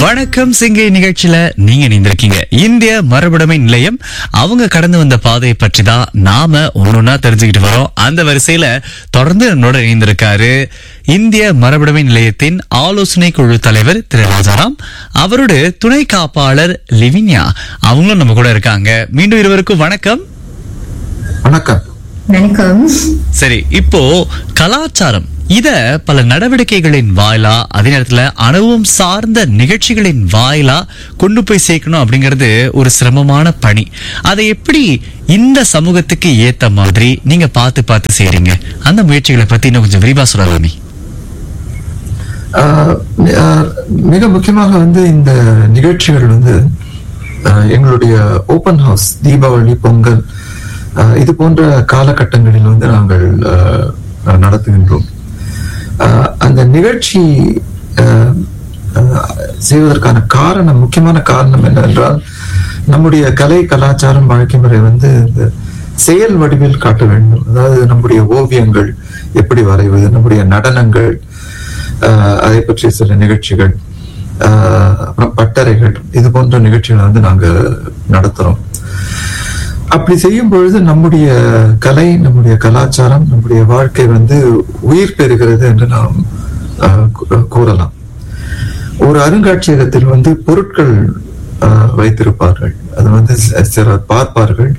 வணக்கம் சிங்கை நிகழ்ச்சியில நீங்க இணைந்திருக்கீங்க இந்திய மரபுடைமை நிலையம் அவங்க கடந்து வந்த பாதையை பற்றி தான் நாம ஒன்னொன்னா தெரிஞ்சுக்கிட்டு வரோம் அந்த வரிசையில தொடர்ந்து என்னோட இணைந்திருக்காரு இந்திய மரபுடைமை நிலையத்தின் ஆலோசனை குழு தலைவர் திரு ராஜாராம் அவரோட துணை காப்பாளர் லிவின்யா அவங்களும் நம்ம கூட இருக்காங்க மீண்டும் இருவருக்கும் வணக்கம் வணக்கம் வணக்கம் சரி இப்போ கலாச்சாரம் இத பல நடவடிக்கைகளின் வாயிலா அதே நேரத்துல அனுபவம் சார்ந்த நிகழ்ச்சிகளின் வாயிலா கொண்டு போய் சேர்க்கணும் அப்படிங்கிறது ஒரு சிரமமான பணி அதை எப்படி இந்த சமூகத்துக்கு ஏத்த மாதிரி நீங்க பார்த்து பார்த்து செய்றீங்க அந்த முயற்சிகளை பத்தி இன்னும் கொஞ்சம் விரிவா சொல்லலாமே ஆஹ் மி- ஆஹ் மிக முக்கியமாக வந்து இந்த நிகழ்ச்சிகள் வந்து ஆஹ் எங்களுடைய ஓப்பன் ஹவுஸ் தீபாவளி பொங்கல் ஆஹ் இது போன்ற காலகட்டங்களில் வந்து நாங்கள் ஆஹ் நடத்துகின்றோம் ஆஹ் அந்த நிகழ்ச்சி ஆஹ் ஆஹ் செய்வதற்கான காரணம் முக்கியமான காரணம் என்னவென்றால் நம்முடைய கலை கலாச்சாரம் வாழ்க்கை முறை வந்து இந்த செயல் வடிவில் காட்ட வேண்டும் அதாவது நம்முடைய ஓவியங்கள் எப்படி வரைவது நம்முடைய நடனங்கள் ஆஹ் அதை பற்றிய சில நிகழ்ச்சிகள் ஆஹ் அப்புறம் பட்டறைகள் இது போன்ற நிகழ்ச்சிகளை வந்து நாங்க நடத்துறோம் அப்படி செய்யும் பொழுது நம்முடைய கலை நம்முடைய கலாச்சாரம் நம்முடைய வாழ்க்கை வந்து உயிர் பெறுகிறது என்று நாம் ஆஹ் கூ- கூறலாம் ஒரு அருங்காட்சியகத்தில் வந்து பொருட்கள் ஆஹ் வைத்திருப்பார்கள் அது வந்து சி- சிலர் பார்ப்பார்கள்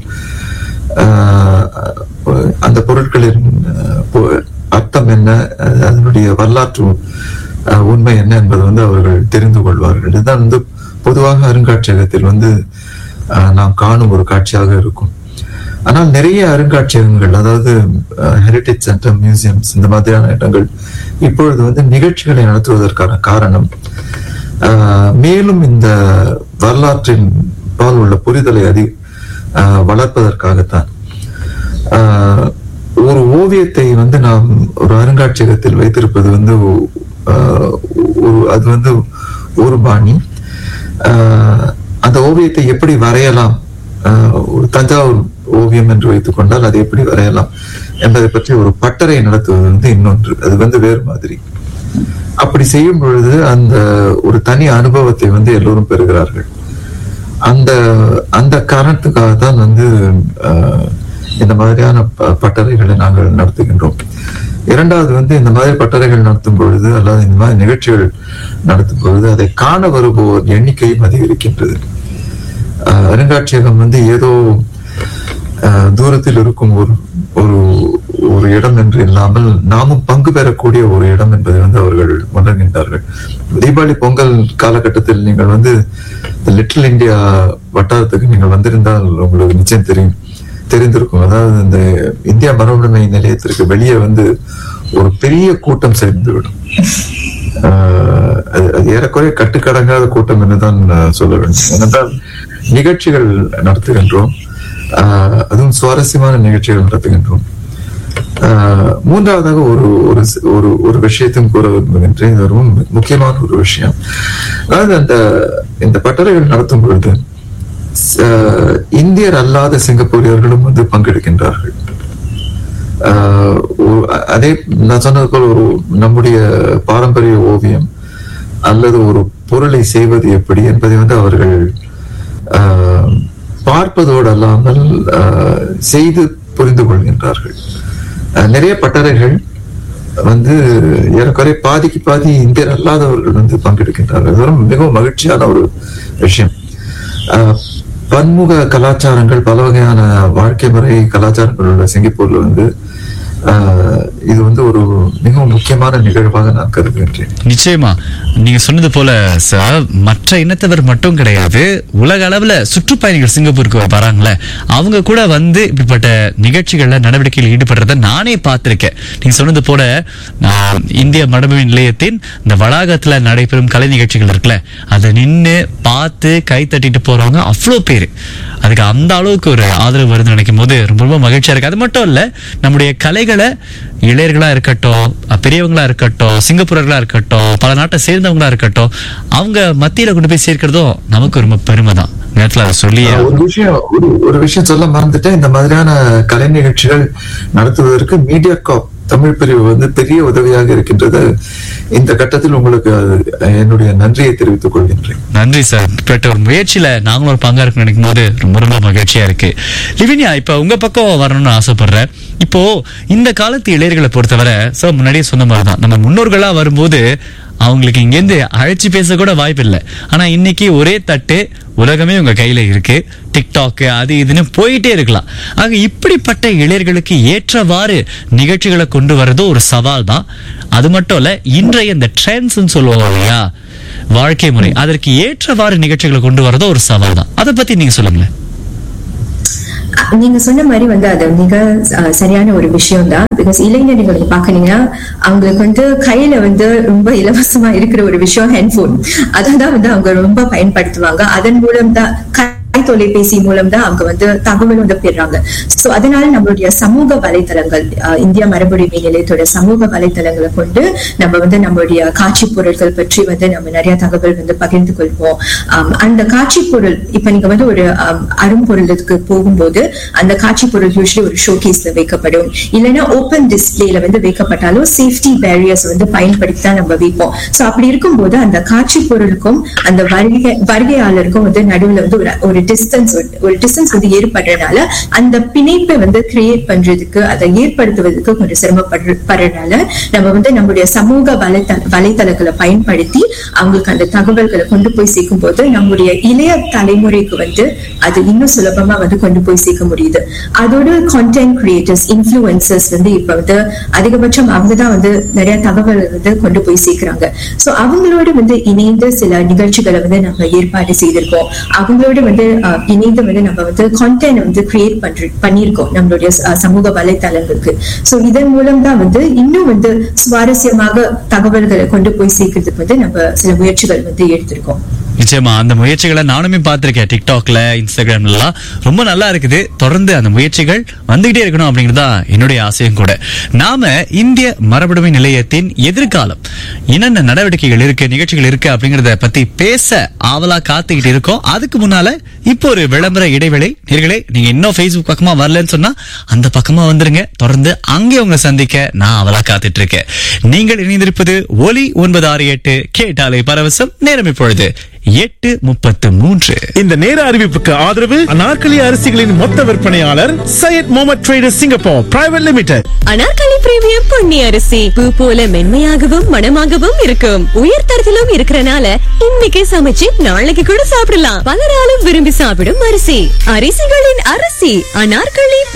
ஆஹ் அந்த பொருட்களின் ஆஹ் பொ- அர்த்தம் என்ன அது- அதனுடைய வரலாற்று ஆஹ் உண்மை என்ன என்பதை வந்து அவர்கள் தெரிந்து கொள்வார்கள் இதுதான் வந்து பொதுவாக அருங்காட்சியகத்தில் வந்து ஆஹ் நாம் காணும் ஒரு காட்சியாக இருக்கும் ஆனால் நிறைய அருங்காட்சியகங்கள் அதாவது ஹெரிட்டேஜ் சென்டர் மியூசியம்ஸ் இந்த மாதிரியான இடங்கள் இப்பொழுது வந்து நிகழ்ச்சிகளை நடத்துவதற்கான காரணம் ஆஹ் மேலும் இந்த வரலாற்றின் பால் உள்ள புரிதலை அதி ஆஹ் வளர்ப்பதற்காகத்தான் ஆஹ் ஒரு ஓவியத்தை வந்து நாம் ஒரு அருங்காட்சியகத்தில் வைத்திருப்பது வந்து ஆஹ் ஒரு அது வந்து ஒரு பாணி ஆஹ் அந்த ஓவியத்தை எப்படி வரையலாம் ஆஹ் ஒரு தஞ்சாவூர் ஓவியம் என்று வைத்துக் கொண்டால் அதை எப்படி வரையலாம் என்பதை பற்றி ஒரு பட்டறை நடத்துவது வந்து இன்னொன்று அது வந்து வேறு மாதிரி அப்படி செய்யும் பொழுது அந்த ஒரு தனி அனுபவத்தை வந்து எல்லோரும் பெறுகிறார்கள் அந்த அந்த காரணத்துக்காக தான் வந்து ஆஹ், இந்த மாதிரியான ப- பட்டறைகளை நாங்கள் நடத்துகின்றோம் இரண்டாவது வந்து இந்த மாதிரி பட்டறைகள் நடத்தும் பொழுது அல்லது இந்த மாதிரி நிகழ்ச்சிகள் நடத்தும் பொழுது அதை காண வருபவர் எண்ணிக்கையும் அதிகரிக்கின்றது ஆஹ், அருங்காட்சியகம் வந்து ஏதோ ஆஹ், தூரத்தில் இருக்கும் ஒரு ஒரு ஒரு இடம் என்று இல்லாமல் நாமும் பங்கு பெறக்கூடிய ஒரு இடம் என்பதை வந்து அவர்கள் உணர்கின்றார்கள் தீபாவளி பொங்கல் காலகட்டத்தில் நீங்கள் வந்து லிட்டில் இந்தியா வட்டாரத்துக்கு நீங்கள் வந்திருந்தால் உங்களுக்கு நிச்சயம் தெரியும் தெரிந்திருக்கும் அதாவது இந்த இந்தியா மரபுடைமை நிலையத்திற்கு வெளியே வந்து ஒரு பெரிய கூட்டம் சேர்ந்துவிடும் ஆஹ் அது அது ஏறக்குறைய கட்டுக்கடங்காத கூட்டம் என்றுதான் ஆஹ் சொல்ல வேண்டும் ஏனென்றால் நிகழ்ச்சிகள் நடத்துகின்றோம் ஆஹ் அதுவும் சுவாரஸ்யமான நிகழ்ச்சிகள் நடத்துகின்றோம் ஆஹ் மூன்றாவதாக ஒரு ஒரு சி- ஒரு ஒரு விஷயத்தையும் கூற விரும்புகின்றேன் இது ரொம்ப மு- முக்கியமான ஒரு விஷயம் அதாவது அந்த இந்த பட்டறைகள் நடத்தும் பொழுது ச- இந்தியர் அல்லாத சிங்கப்பூரியர்களும் வந்து பங்கெடுக்கின்றார்கள் ஆஹ் ஒரு- அ- அதே நான் சொன்னது போல ஒரு நம்முடைய பாரம்பரிய ஓவியம் அல்லது ஒரு பொருளை செய்வது எப்படி என்பதை வந்து அவர்கள் ஆஹ், பார்ப்பதோடு அல்லாமல் ஆஹ், செய்து புரிந்து கொள்கின்றார்கள் ஆஹ், நிறைய பட்டறைகள் வந்து ஏறக்குறைய பாதிக்கு பாதி இந்தியர் அல்லாதவர்கள் வந்து பங்கெடுக்கின்றார்கள் அது ஒரு மிகவும் மகிழ்ச்சியான ஒரு விஷயம் ஆஹ், பன்முக கலாச்சாரங்கள் பல வகையான வாழ்க்கை முறை கலாச்சாரங்கள் உள்ள சிங்கப்பூர்ல வந்து ஆஹ், இது வந்து ஒரு மிகவும் முக்கியமான நிகழ்வாக நான் கருதுகின்றேன் நிச்சயமா நீங்க சொன்னது போல சார் மற்ற இனத்தவர் மட்டும் கிடையாது உலக அளவுல சுற்றுப்பயணிகள் சிங்கப்பூருக்கு வராங்களே அவங்க கூட வந்து இப்படிப்பட்ட நிகழ்ச்சிகள்ல நடவடிக்கையில் ஈடுபடுறத நானே பார்த்திருக்கேன் நீங்க சொன்னது போல நான் இந்திய மரபு நிலையத்தின் இந்த வளாகத்துல நடைபெறும் கலை நிகழ்ச்சிகள் இருக்குல்ல அதை நின்னு பார்த்து கை தட்டிட்டு போறவங்க அவ்வளோ பேரு அதுக்கு அந்த அளவுக்கு ஒரு ஆதரவு வருதுன்னு நினைக்கும் போது ரொம்ப ரொம்ப மகிழ்ச்சியா இருக்கு அது மட்டும் இல்ல நம்முடைய கலைகளை இளையர்களா இருக்கட்டும் அஹ் பெரியவங்களா இருக்கட்டும் சிங்கப்பூரர்களா இருக்கட்டும் பல நாட்டை சேர்ந்தவங்களா இருக்கட்டும் அவங்க மத்தியில கொண்டு போய் சேர்க்கிறதும் நமக்கு ரொம்ப பெருமை தான் நேரத்துல அதை சொல்லி ஒரு விஷயம் ஒரு ஒரு விஷயம் சொல்ல மறந்துட்டேன் இந்த மாதிரியான கலை நிகழ்ச்சிகள் நடத்துவதற்கு மீடியா காப் தமிழ் பிரிவு வந்து பெரிய உதவியாக இருக்கின்றது இந்த கட்டத்தில் உங்களுக்கு அஹ், என்னுடைய நன்றியை தெரிவித்துக் கொள்கின்றேன் நன்றி சார் இப்பட்ட ஒரு முயற்சியில நாங்களும் ஒரு பங்கா இருக்கு நினைக்கும் போது ரொம்ப ரொம்ப மகிழ்ச்சியா இருக்கு லிவினியா இப்ப உங்க பக்கம் வரணும்னு ஆசைப்படுறேன் இப்போ இந்த காலத்து இளைஞர்களை பொறுத்தவரை சார் முன்னாடியே சொன்ன மாதிரிதான் நம்ம முன்னோர்களா வரும்போது அவங்களுக்கு இங்கேருந்து அழைச்சி பேச கூட வாய்ப்பு இல்லை ஆனா இன்னைக்கு ஒரே தட்டு உலகமே உங்க கையில இருக்கு டிக்டாக் அது இதுன்னு போயிட்டே இருக்கலாம் ஆக இப்படிப்பட்ட இளைஞர்களுக்கு ஏற்றவாறு நிகழ்ச்சிகளை கொண்டு வரது ஒரு சவால் தான் அது மட்டும் இல்ல இன்றைய இந்த ட்ரெண்ட்ஸ் சொல்லுவோம் இல்லையா வாழ்க்கை முறை அதற்கு ஏற்றவாறு நிகழ்ச்சிகளை கொண்டு வரது ஒரு சவால் தான் அதை பத்தி நீங்க சொல்லுங்களேன் அஹ் நீங்க சொன்ன மாதிரி வந்து அது மிக அஹ், சரியான ஒரு விஷயம் தான் பிகாஸ் இளைஞர்கள் நீங்க பாக்குறீங்கன்னா அவங்களுக்கு வந்து கையில வந்து ரொம்ப இலவசமா இருக்கிற ஒரு விஷயம் ஹெட்போன் அதான் வந்து அவங்க ரொம்ப பயன்படுத்துவாங்க அதன் மூலம் தான் கை தொலைபேசி மூலம் தான் அவங்க வந்து தகவல் வந்து பெறாங்க சோ அதனால நம்மளுடைய சமூக வலைத்தளங்கள் அஹ், இந்திய மரபுரிமை நிலையத்தோட சமூக வலைத்தளங்களை கொண்டு நம்ம வந்து நம்மளுடைய காட்சி பொருட்கள் பற்றி வந்து நம்ம நிறைய தகவல் வந்து பகிர்ந்து கொள்வோம் ஆம், அந்த காட்சி பொருள் இப்ப நீங்க வந்து ஒரு ஆம், அரும்பொருளுக்கு போகும்போது அந்த காட்சி பொருள் யூஸ்வலி ஒரு ஷோகேஸ்ல வைக்கப்படும் இல்லைன்னா ஓப்பன் டிஸ்பிளேல வந்து வைக்கப்பட்டாலும் சேஃப்டி பேரியர்ஸ் வந்து பயன்படுத்தி தான் நம்ம வைப்போம் சோ அப்படி இருக்கும்போது அந்த காட்சி பொருளுக்கும் அந்த வருகை வருகையாளருக்கும் வந்து நடுவுல வந்து ஒரு ஒரு டிஸ்டன்ஸ் ஒரு டிஸ்டன்ஸ் வந்து ஏற்படுறதுனால அந்த பிணைப்பை வந்து கிரியேட் பண்றதுக்கு அதை ஏற்படுத்துவதற்கு கொஞ்சம் சிரமப்படுறதுனால நம்ம வந்து நம்மளுடைய சமூக வலைத்தள வலைத்தளங்களை பயன்படுத்தி அவங்களுக்கு அந்த தகவல்களை கொண்டு போய் சேர்க்கும் போது நம்முடைய இளைய தலைமுறைக்கு வந்து அது இன்னும் சுலபமா வந்து கொண்டு போய் சேர்க்க முடியுது அதோட கான்டென்ட் கிரியேட்டர்ஸ் இன்ஃபுளுசர்ஸ் வந்து இப்ப வந்து அதிகபட்சம் அவங்க தான் வந்து நிறைய தகவல் வந்து கொண்டு போய் சேர்க்கிறாங்க சோ அவங்களோட வந்து இணைந்து சில நிகழ்ச்சிகளை வந்து நம்ம ஏற்பாடு செய்திருக்கோம் அவங்களோட வந்து அஹ், இணைந்து வந்து நம்ம வந்து கான்டென்ட் வந்து கிரியேட் பண்ற பண்ணியிருக்கோம் நம்மளுடைய அஹ், சமூக வலைத்தளங்களுக்கு சோ இதன் மூலம் தான் வந்து இன்னும் வந்து சுவாரஸ்யமாக தகவல்களை கொண்டு போய் சேர்க்கறதுக்கு வந்து நம்ம சில முயற்சிகள் வந்து எடுத்திருக்கோம் நிச்சயமா அந்த முயற்சிகளை நானுமே பார்த்திருக்கேன் டிக்டாக்ல இன்ஸ்டாகிராம்ல எல்லாம் ரொம்ப நல்லா இருக்குது தொடர்ந்து அந்த முயற்சிகள் வந்துகிட்டே இருக்கணும் அப்படிங்கறதா என்னுடைய ஆசையும் கூட நாம இந்திய மரபுடைமை நிலையத்தின் எதிர்காலம் என்னென்ன நடவடிக்கைகள் இருக்கு நிகழ்ச்சிகள் இருக்கு அப்படிங்கறத பத்தி பேச ஆவலா காத்துக்கிட்டு இருக்கோம் அதுக்கு முன்னால இப்போ ஒரு விளம்பர இடைவேளை நேர்களே நீங்க இன்னும் Facebook பக்கமா வரலன்னு சொன்னா அந்த பக்கமா வந்துருங்க தொடர்ந்து அங்கே உங்களை சந்திக்க நான் அவலா காத்துட்டு இருக்கேன் நீங்கள் இணைந்திருப்பது ஒலி ஒன்பது ஆறு எட்டு கேட்டாலே பரவசம் நேரம் இப்பொழுது எட்டு முப்பத்து மூன்று இந்த நேர அறிவிப்புக்கு ஆதரவு அனார்கலி அரிசிகளின் மொத்த விற்பனையாளர் Syed Mohamed traders Singapore private limited Anarkali premium Ponni அரிசி பூ போல மென்மையாகவும் மணமாகவும் இருக்கும் உயர் தரத்திலும் இருக்கறனால இன்னைக்கு சமைச்சு நாளைக்கு கூட சாப்பிடலாம் பலராலும் விரும்பி சாப்பிடும் அரிசி அரிசிகளின் அரசி அனார்கலி